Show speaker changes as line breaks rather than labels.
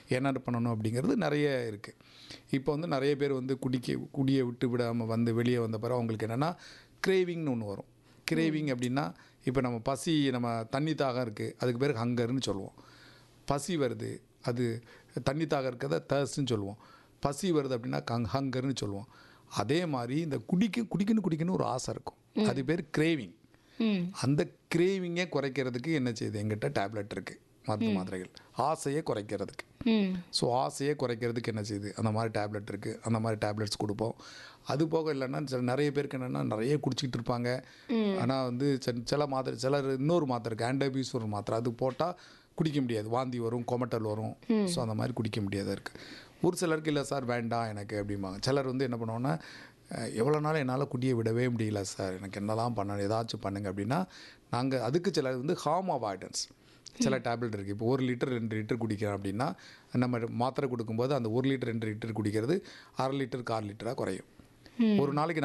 என்ன பண்ணணும் அப்படிங்கிறது நிறைய இருக்குது இப்போ வந்து நிறைய பேர் வந்து குடிக்க குடியை விட்டு விடாமல் வந்து வெளியே வந்த பிறகு அவங்களுக்கு என்னென்னா கிரேவிங்னு ஒன்று வரும் கிரேவிங் அப்படின்னா இப்போ நம்ம பசி நம்ம தண்ணி தாகம் இருக்குது அதுக்கு பேர் ஹங்கர்னு சொல்லுவோம் பசி வருது அது தண்ணி தாகம் இருக்கிறத தர்ஸ்ட்னு சொல்லுவோம் பசி வருது அப்படின்னா கங் ஹங்கர்னு சொல்லுவோம் அதே மாதிரி இந்த குடிக்க குடிக்கணும் குடிக்கணும் ஒரு ஆசை இருக்கும் அது பேர் கிரேவிங்
ம்
அந்த கிரேவிங்கை குறைக்கிறதுக்கு என்ன செய்யுது எங்கிட்ட டேப்லெட் இருக்குது மருந்து மாத்திரைகள் ஆசையை குறைக்கிறதுக்கு
ம்
ஸோ ஆசையை குறைக்கிறதுக்கு என்ன செய்யுது அந்த மாதிரி டேப்லெட் இருக்குது அந்த மாதிரி டேப்லெட்ஸ் கொடுப்போம் அது போக இல்லைன்னா சில நிறைய பேருக்கு என்னென்னா நிறைய குடிச்சிக்கிட்டு இருப்பாங்க ஆனால் வந்து சில- சில மாத்திரை சிலர் இன்னொரு மாத்திரை இருக்குது ஆண்டபியூஸ் ஒரு மாத்திரை அது போட்டால் குடிக்க முடியாது வாந்தி வரும் கொமட்டல் வரும் ஸோ அந்த மாதிரி குடிக்க முடியாத இருக்குது ஒரு சிலருக்கு இல்லை சார் வேண்டாம் எனக்கு அப்படிம்பாங்க சிலர் வந்து என்ன பண்ணுவோன்னா அஹ், எவ்வளோ நாள் என்னால் குடியை விடவே முடியல சார் எனக்கு என்னலாம் பண்ணணும் ஏதாச்சும் பண்ணுங்க அப்படின்னா நாங்கள் அதுக்கு சிலர் வந்து ஹார்ம் அவாய்டன்ஸ் சில டேப்லெட் இருக்குது இப்போ ஒரு லிட்டர் ரெண்டு லிட்டர் குடிக்கிறோம் அப்படின்னா நம்ம மாத்திரை கொடுக்கும்போது அந்த ஒரு லிட்டர் ரெண்டு லிட்டர் குடிக்கிறது அரை லிட்டருக்கு ஆறு லிட்டராக குறையும் ஒரு நாளைக்கு